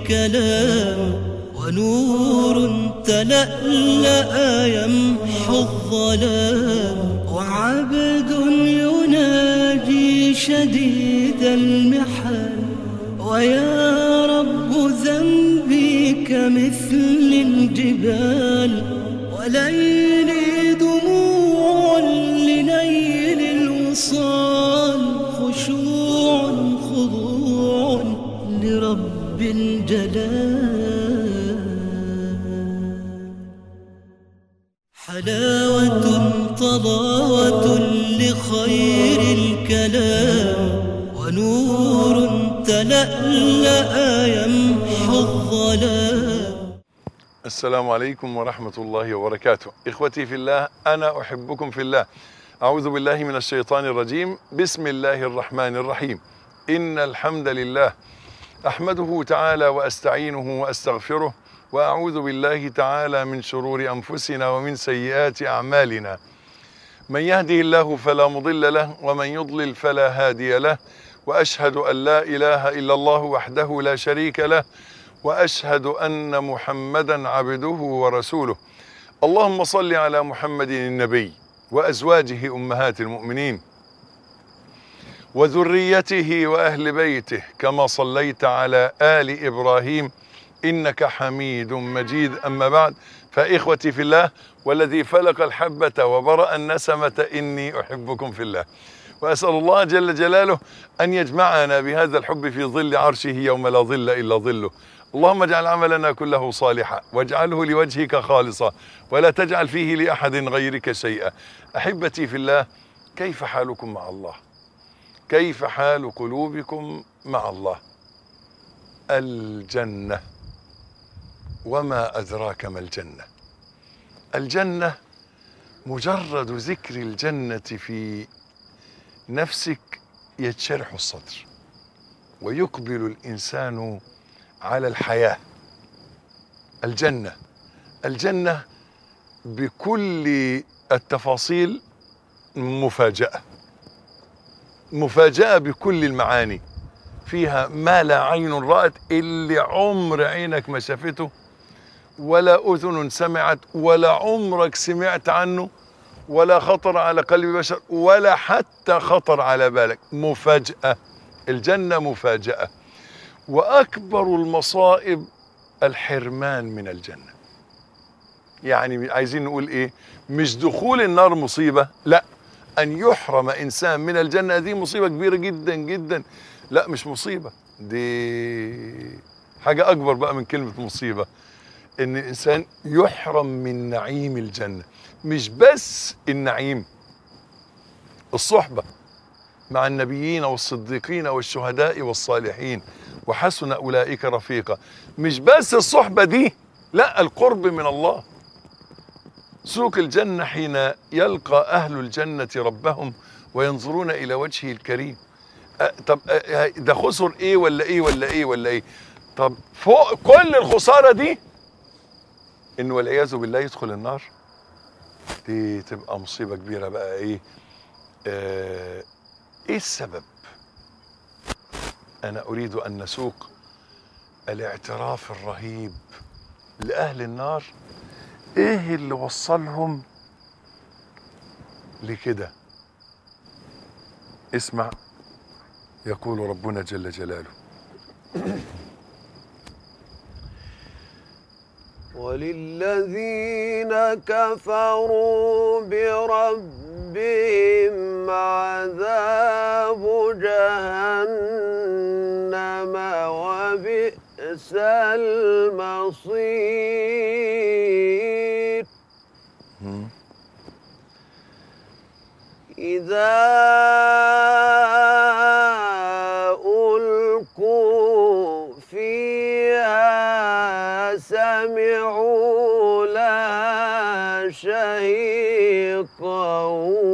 الكلام ونور تلألأ يمحو الظلام وعبد يناجي شديد المحن ويا رب ذنبي كمثل الجبال وليلي دموع لنيل الوصال خشوع خضوع لرب الجلال حلاوة طلاوة لخير الكلام ونور تلألأ يمحو الظلام السلام عليكم ورحمة الله وبركاته إخوتي في الله أنا أحبكم في الله أعوذ بالله من الشيطان الرجيم بسم الله الرحمن الرحيم إن الحمد لله أحمده تعالى وأستعينه وأستغفره وأعوذ بالله تعالى من شرور أنفسنا ومن سيئات أعمالنا من يهده الله فلا مضل له ومن يضلل فلا هادي له وأشهد أن لا إله إلا الله وحده لا شريك له واشهد ان محمدا عبده ورسوله اللهم صل على محمد النبي وازواجه امهات المؤمنين وذريته واهل بيته كما صليت على ال ابراهيم انك حميد مجيد اما بعد فاخوتي في الله والذي فلق الحبه وبرا النسمه اني احبكم في الله واسال الله جل جلاله ان يجمعنا بهذا الحب في ظل عرشه يوم لا ظل الا ظله اللهم اجعل عملنا كله صالحا واجعله لوجهك خالصا ولا تجعل فيه لاحد غيرك شيئا احبتي في الله كيف حالكم مع الله كيف حال قلوبكم مع الله الجنه وما ادراك ما الجنه الجنه مجرد ذكر الجنه في نفسك يتشرح الصدر ويقبل الانسان على الحياه الجنه الجنه بكل التفاصيل مفاجاه مفاجاه بكل المعاني فيها ما لا عين رات اللي عمر عينك ما شافته ولا اذن سمعت ولا عمرك سمعت عنه ولا خطر على قلب بشر ولا حتى خطر على بالك مفاجاه الجنه مفاجاه واكبر المصائب الحرمان من الجنه يعني عايزين نقول ايه مش دخول النار مصيبه لا ان يحرم انسان من الجنه دي مصيبه كبيره جدا جدا لا مش مصيبه دي حاجه اكبر بقى من كلمه مصيبه ان الانسان يحرم من نعيم الجنه مش بس النعيم الصحبه مع النبيين والصديقين والشهداء والصالحين وحسن اولئك رفيقا مش بس الصحبه دي لا القرب من الله سوق الجنه حين يلقى اهل الجنه ربهم وينظرون الى وجهه الكريم أه طب أه ده خسر ايه ولا ايه ولا ايه ولا ايه طب فوق كل الخساره دي ان والعياذ بالله يدخل النار دي تبقى مصيبه كبيره بقى ايه آه ايه السبب انا اريد ان نسوق الاعتراف الرهيب لاهل النار ايه اللي وصلهم لكده اسمع يقول ربنا جل جلاله وللذين كفروا بربهم عذاب جهنم وبئس المصير إذا ألقوا فيها سمعوا لها شهيقا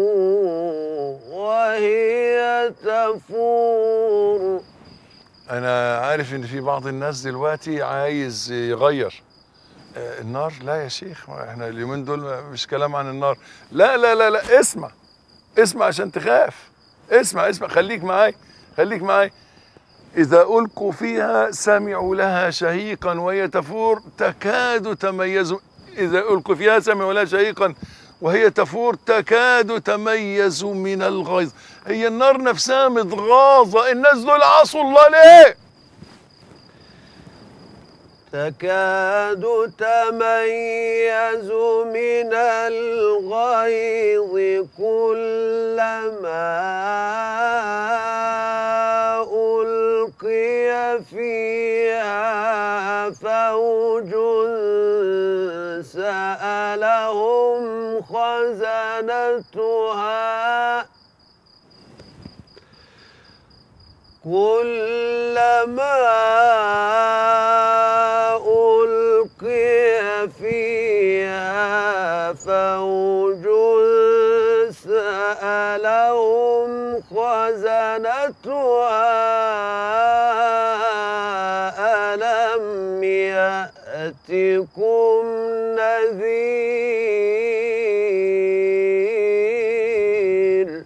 وهي تفور انا عارف ان في بعض الناس دلوقتي عايز يغير آه، النار لا يا شيخ احنا اليومين دول مش كلام عن النار لا لا لا لا اسمع اسمع عشان تخاف اسمع اسمع خليك معاي خليك معاي إذا ألقوا فيها سمعوا لها شهيقا وهي تفور تكاد تميز إذا ألقوا فيها سمعوا لها شهيقا وهي تفور تكاد تميز من الغيظ هي النار نفسها متغاظة الناس دول عصوا الله ليه تكاد تميز من الغيظ كلما ألقي فيها فوج سألهم خزنتها كلما ألقي فيها فوج سألهم خزنتها ألم يأتكم نذير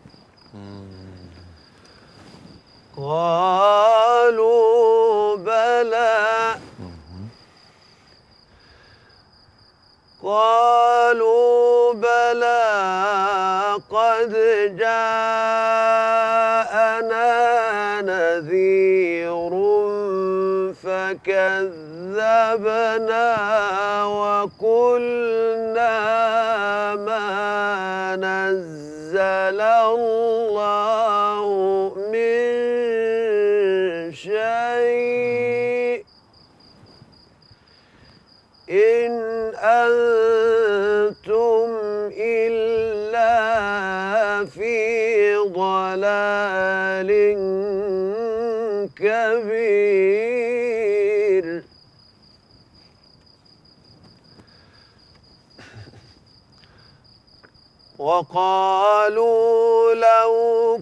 قالوا بلى قالوا بلى قد جاءنا نذير فكذبنا وقلنا ما نزل الله من شيء إن أنتم إلا في ضلال كبير وقالوا لو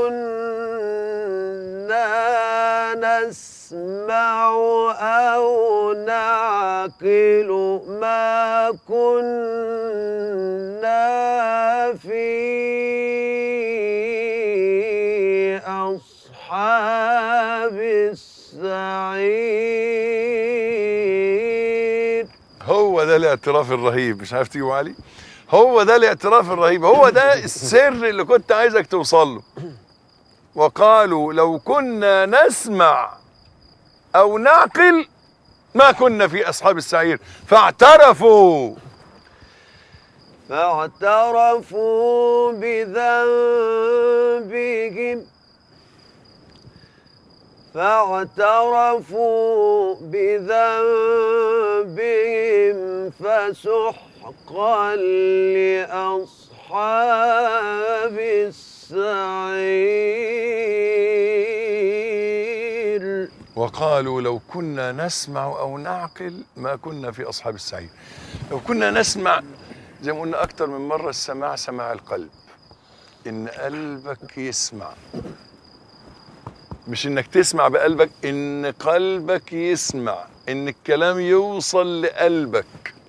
كنا نسمع أو نعقل ما كنا في أصحاب السعير هو ده الاعتراف الرهيب مش عارف تيجي علي هو ده الاعتراف الرهيب هو ده السر اللي كنت عايزك توصل له وقالوا لو كنا نسمع او نعقل ما كنا في اصحاب السعير فاعترفوا فاعترفوا بذنبهم فاعترفوا بذنبهم فسحقا لأصحاب السعير وقالوا لو كنا نسمع او نعقل ما كنا في اصحاب السعير لو كنا نسمع زي ما قلنا اكتر من مره السماع سماع القلب ان قلبك يسمع مش انك تسمع بقلبك ان قلبك يسمع ان الكلام يوصل لقلبك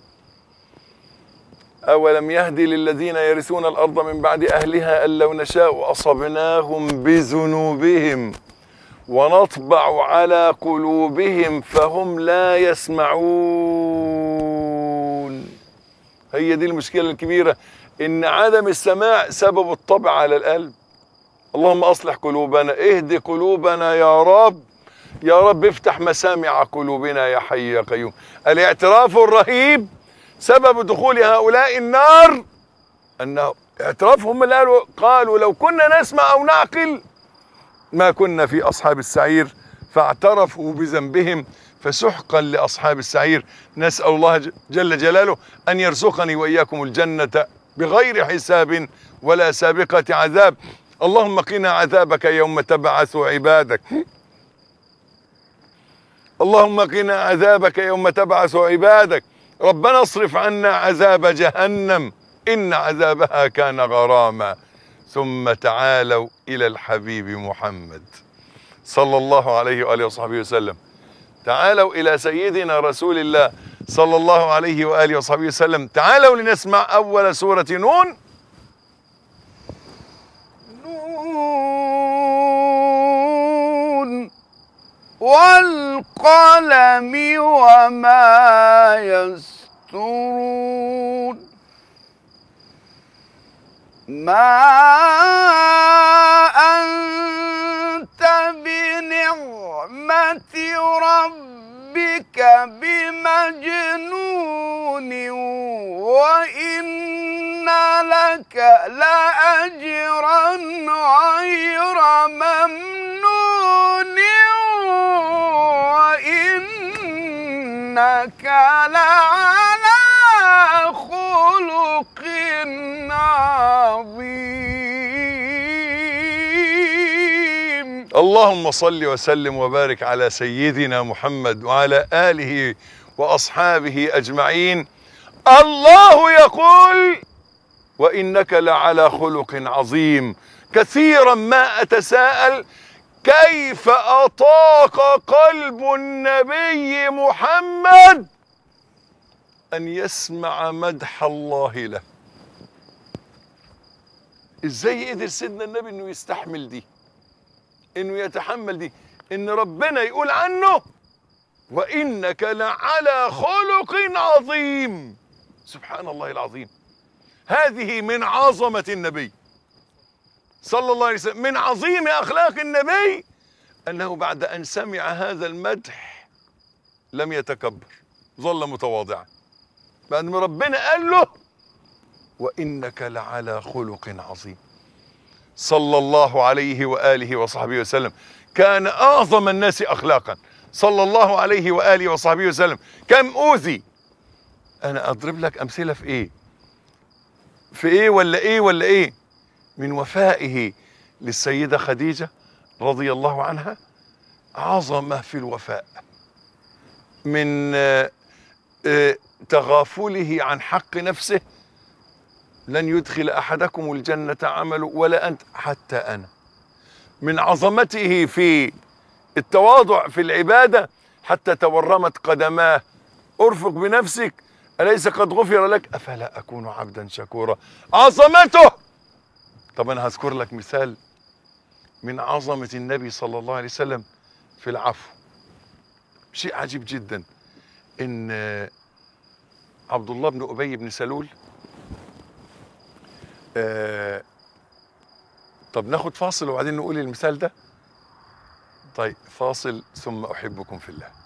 أولم يهدي للذين يرثون الأرض من بعد أهلها أن لو نشاء أصبناهم بذنوبهم ونطبع على قلوبهم فهم لا يسمعون هي دي المشكلة الكبيرة إن عدم السماع سبب الطبع على القلب اللهم أصلح قلوبنا اهد قلوبنا يا رب يا رب افتح مسامع قلوبنا يا حي يا قيوم الاعتراف الرهيب سبب دخول هؤلاء النار انه اعترافهم اللي قالوا قالوا لو كنا نسمع او نعقل ما كنا في اصحاب السعير فاعترفوا بذنبهم فسحقا لاصحاب السعير نسال الله ج- جل جلاله ان يرزقني واياكم الجنه بغير حساب ولا سابقه عذاب اللهم قنا عذابك يوم تبعث عبادك اللهم قنا عذابك يوم تبعث عبادك ربنا اصرف عنا عذاب جهنم ان عذابها كان غراما ثم تعالوا الى الحبيب محمد صلى الله عليه واله وصحبه وسلم تعالوا الى سيدنا رسول الله صلى الله عليه واله وصحبه وسلم تعالوا لنسمع اول سوره نون نون والقلم وما يسطرون ما أنت بنعمة ربك بمجنون وإن لك لأجرا غير ممنون وإنك لعلى خلق عظيم اللهم صل وسلم وبارك على سيدنا محمد وعلى اله واصحابه اجمعين الله يقول وانك لعلى خلق عظيم كثيرا ما اتساءل كيف اطاق قلب النبي محمد ان يسمع مدح الله له ازاي قدر سيدنا النبي انه يستحمل دي انه يتحمل دي ان ربنا يقول عنه وانك لعلى خلق عظيم سبحان الله العظيم هذه من عظمه النبي صلى الله عليه وسلم من عظيم اخلاق النبي انه بعد ان سمع هذا المدح لم يتكبر ظل متواضعا بعد ما ربنا قال له وانك لعلى خلق عظيم صلى الله عليه واله وصحبه وسلم كان اعظم الناس اخلاقا صلى الله عليه واله وصحبه وسلم كم اوذي انا اضرب لك امثله في ايه في ايه ولا ايه ولا ايه من وفائه للسيده خديجه رضي الله عنها عظمه في الوفاء من آه، آه، تغافله عن حق نفسه لن يدخل احدكم الجنه عمله ولا انت حتى انا من عظمته في التواضع في العباده حتى تورمت قدماه ارفق بنفسك اليس قد غفر لك افلا اكون عبدا شكورا عظمته طب انا هذكر لك مثال من عظمه النبي صلى الله عليه وسلم في العفو شيء عجيب جدا ان عبد الله بن ابي بن سلول آه طب ناخد فاصل وبعدين نقول المثال ده طيب فاصل ثم احبكم في الله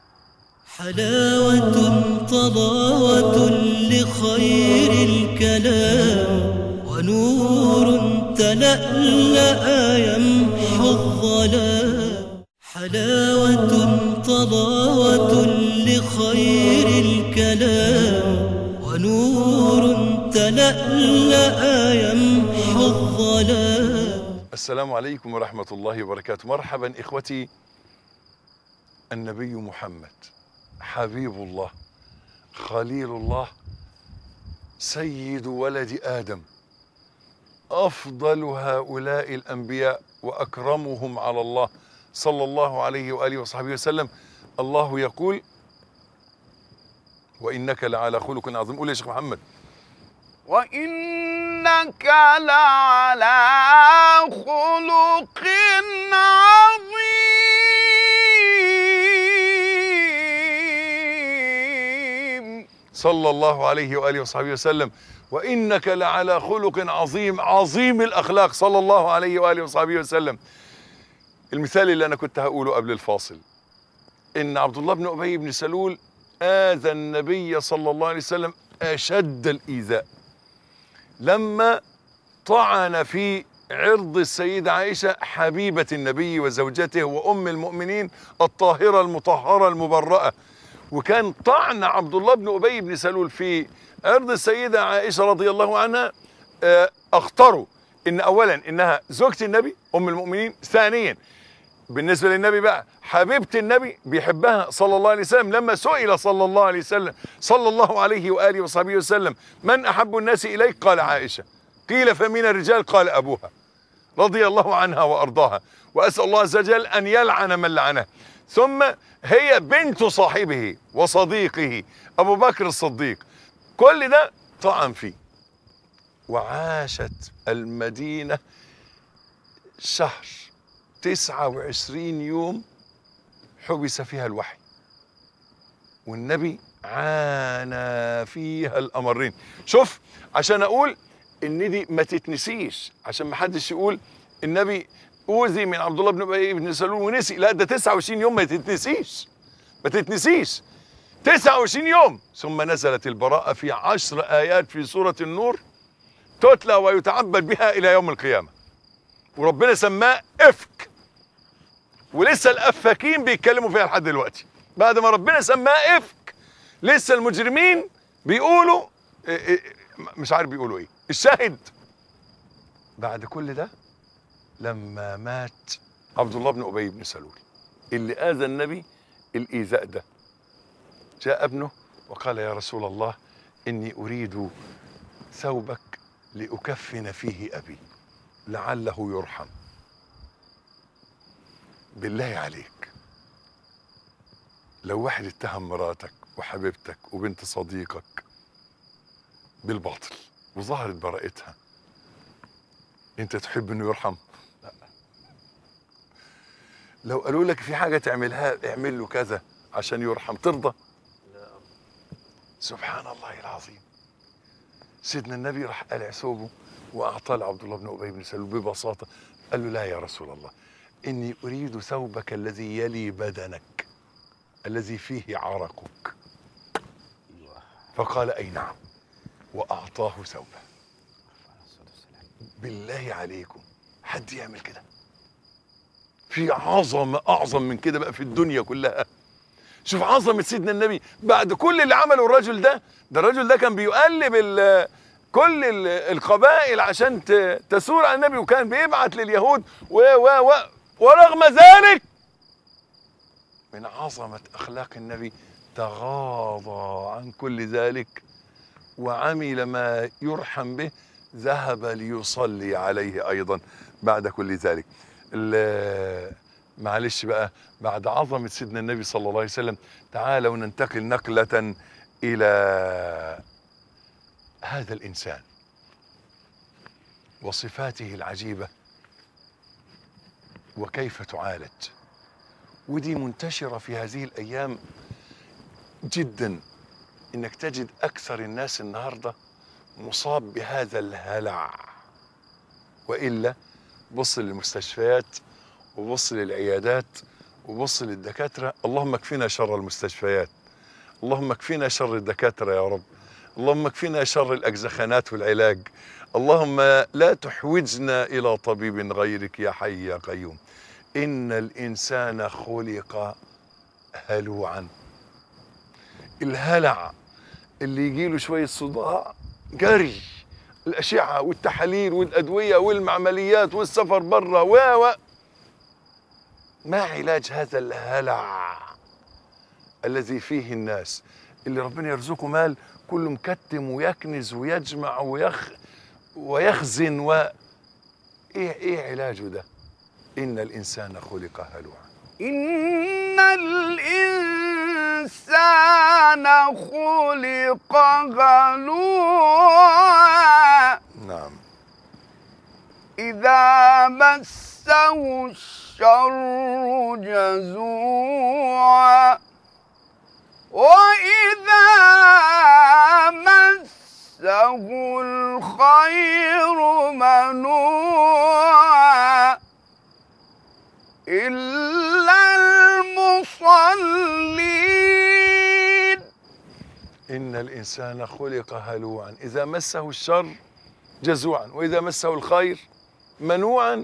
حلاوة طلاوة لخير الكلام ونور تلألأ يمحو الظلام حلاوة طلاوة لخير الكلام ونور تلألأ يمحو الظلام السلام عليكم ورحمة الله وبركاته مرحبا إخوتي النبي محمد حبيب الله خليل الله سيد ولد آدم أفضل هؤلاء الأنبياء وأكرمهم على الله صلى الله عليه وآله وصحبه وسلم الله يقول وإنك لعلى خلق عظيم قول يا شيخ محمد وإنك لعلى خلق عظيم صلى الله عليه واله وصحبه وسلم وانك لعلى خلق عظيم عظيم الاخلاق صلى الله عليه واله وصحبه وسلم المثال اللي انا كنت هقوله قبل الفاصل ان عبد الله بن ابي بن سلول اذى النبي صلى الله عليه وسلم اشد الايذاء لما طعن في عرض السيدة عائشة حبيبة النبي وزوجته وأم المؤمنين الطاهرة المطهرة المبرأة وكان طعن عبد الله بن ابي بن سلول في عرض السيده عائشه رضي الله عنها آه، اخطروا ان اولا انها زوجة النبي ام المؤمنين ثانيا بالنسبه للنبي بقى حبيبه النبي بيحبها صلى الله عليه وسلم لما سئل صلى الله عليه وسلم صلى الله عليه واله وصحبه وسلم من احب الناس اليك قال عائشه قيل فمن الرجال قال ابوها رضي الله عنها وارضاها واسال الله عز وجل ان يلعن من لعنها ثم هي بنت صاحبه وصديقه ابو بكر الصديق كل ده طعن فيه وعاشت المدينه شهر تسعة وعشرين يوم حبس فيها الوحي والنبي عانى فيها الامرين شوف عشان اقول ان دي ما تتنسيش عشان ما حدش يقول النبي اوذي من عبد الله بن ابي بن سلول ونسي لا ده 29 يوم ما تتنسيش ما تتنسيش 29 يوم ثم نزلت البراءة في عشر آيات في سورة النور تتلى ويتعبد بها إلى يوم القيامة وربنا سماه إفك ولسه الأفاكين بيتكلموا فيها لحد دلوقتي بعد ما ربنا سماه إفك لسه المجرمين بيقولوا إيه إيه مش عارف بيقولوا إيه الشاهد بعد كل ده لما مات عبد الله بن أبي بن سلول اللي آذى النبي الإيذاء ده جاء ابنه وقال يا رسول الله إني أريد ثوبك لأكفن فيه أبي لعله يرحم بالله عليك لو واحد اتهم مراتك وحبيبتك وبنت صديقك بالباطل وظهرت براءتها انت تحب انه يرحم لا لو قالوا لك في حاجه تعملها اعمل له كذا عشان يرحم ترضى سبحان الله العظيم سيدنا النبي راح قلع ثوبه واعطاه لعبد الله بن ابي بن سلول ببساطه قال له لا يا رسول الله اني اريد ثوبك الذي يلي بدنك الذي فيه عرقك فقال اي نعم واعطاه ثوبه بالله عليكم حد يعمل كده في عظمه اعظم من كده بقى في الدنيا كلها شوف عظمه سيدنا النبي بعد كل اللي عمله الرجل ده ده الرجل ده كان بيقلب ال- كل ال- القبائل عشان ت- تثور على النبي وكان بيبعت لليهود و و و ورغم ذلك من عظمه اخلاق النبي تغاضى عن كل ذلك وعمل ما يرحم به ذهب ليصلي عليه ايضا بعد كل ذلك ال- معلش بقى بعد عظمه سيدنا النبي صلى الله عليه وسلم تعالوا ننتقل نقله الى هذا الانسان وصفاته العجيبه وكيف تعالج ودي منتشره في هذه الايام جدا انك تجد اكثر الناس النهارده مصاب بهذا الهلع والا بص للمستشفيات وبص للعيادات وبص للدكاتره اللهم اكفنا شر المستشفيات اللهم اكفنا شر الدكاتره يا رب اللهم اكفنا شر الاجزخانات والعلاج اللهم لا تحوجنا الى طبيب غيرك يا حي يا قيوم ان الانسان خلق هلوعا الهلع اللي يجيله شويه صداع جري الاشعه والتحاليل والادويه والمعمليات والسفر بره و و ما علاج هذا الهلع الذي فيه الناس اللي ربنا يرزقه مال كله مكتم ويكنز ويجمع ويخ ويخزن و ايه ايه علاجه ده ان الانسان خلق هلوعا إن الإنسان خلق هلوعا نعم إذا مسه الشر جزوعا وإذا مسه الخير منوعا إلا المصلين ان الانسان خلق هلوعا اذا مسه الشر جزوعا واذا مسه الخير منوعا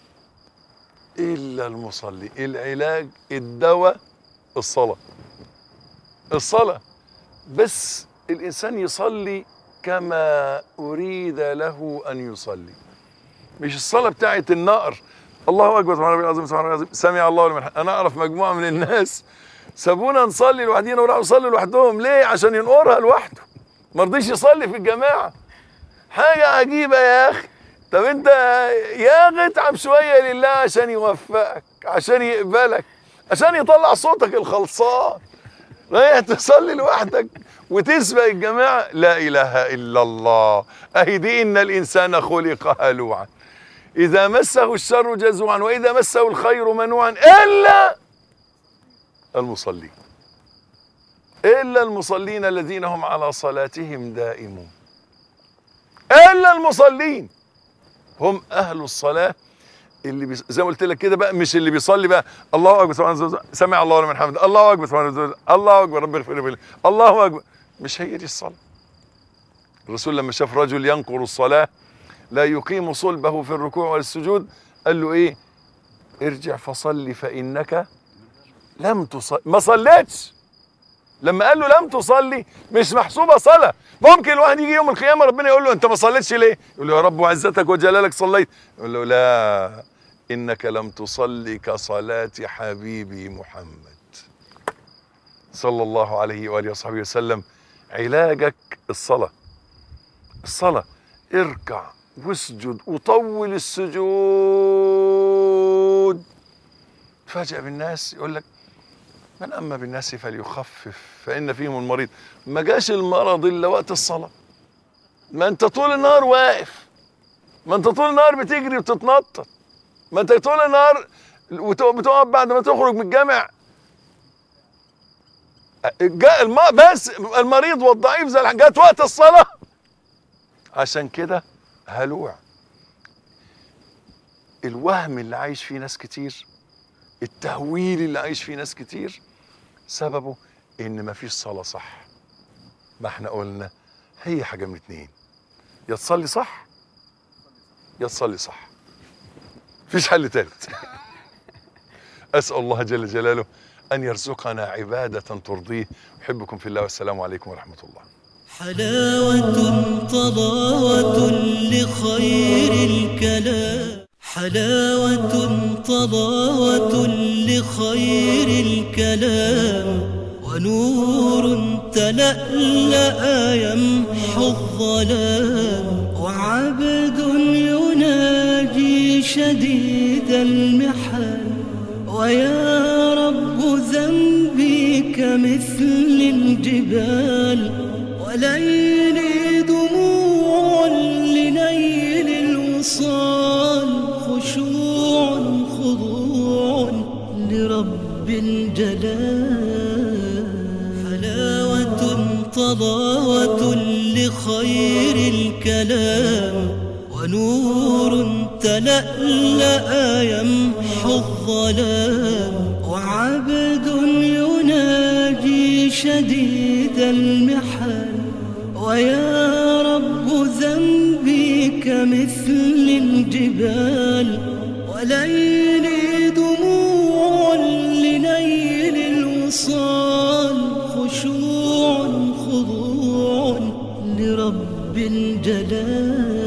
الا المصلي العلاج الدواء الصلاه الصلاه بس الانسان يصلي كما اريد له ان يصلي مش الصلاه بتاعت النقر الله اكبر سبحان ربي العظيم سبحان ربي العظيم سمع الله لمن حمده. انا اعرف مجموعه من الناس سابونا نصلي لوحدينا وراحوا يصلوا لوحدهم ليه عشان ينقرها لوحده ما رضيش يصلي في الجماعه حاجه عجيبه يا اخي طب انت يا اخي اتعب شويه لله عشان يوفقك عشان يقبلك عشان يطلع صوتك الخلصان رايح تصلي لوحدك وتسبق الجماعه لا اله الا الله اهي دي ان الانسان خلق هلوعا اذا مسه الشر جزوعا واذا مسه الخير منوعا الا المصلين إلا المصلين الذين هم على صلاتهم دائمون إلا المصلين هم أهل الصلاة اللي بيص... زي ما قلت لك كده بقى مش اللي بيصلي بقى الله أكبر سبحان الله سمع الله لمن حمده الله أكبر سبحان الله الله أكبر رب اغفر لي الله أكبر مش هي دي الصلاة الرسول لما شاف رجل ينقر الصلاة لا يقيم صلبه في الركوع والسجود قال له ايه ارجع فصلي فإنك لم تصلي ما صليتش لما قال له لم تصلي مش محسوبة صلاة ممكن الواحد يجي يوم القيامة ربنا يقول له انت ما صليتش ليه يقول له يا رب وعزتك وجلالك صليت يقول له لا انك لم تصلي كصلاة حبيبي محمد صلى الله عليه وآله وصحبه وسلم علاجك الصلاة الصلاة اركع واسجد وطول السجود تفاجأ بالناس يقول لك من أما بالناس فليخفف فإن فيهم المريض ما جاش المرض إلا وقت الصلاة ما أنت طول النهار واقف ما أنت طول النهار بتجري وتتنطط ما أنت طول النهار بتقف بعد ما تخرج من الجامع جاء الم... بس المريض والضعيف زي الح- جت وقت الصلاة عشان كده هلوع الوهم اللي عايش فيه ناس كتير التهويل اللي عايش فيه ناس كتير سببه ان مفيش صلاة صح ما احنا قلنا هي حاجة من اتنين يا تصلي صح يا تصلي صح مفيش حل تالت أسأل الله جل جلاله أن يرزقنا عبادة ترضيه أحبكم في الله والسلام عليكم ورحمة الله حلاوة طلاوة لخير الكلام حلاوة طلاوة لخير الكلام ونور تلألأ يمحو الظلام وعبد يناجي شديد المحن ويا رب ذنبي كمثل الجبال وليلي دموع لنيل الوصال خشوع خضوع لرب الجلال حلاوة طلاوة لخير الكلام ونور تلألأ يمحو الظلام وعبد يناجي شديد المحن ويا رب ذنبي كمثل الجبال وليلي دموع لنيل الوصال خشوع خضوع لرب الجلال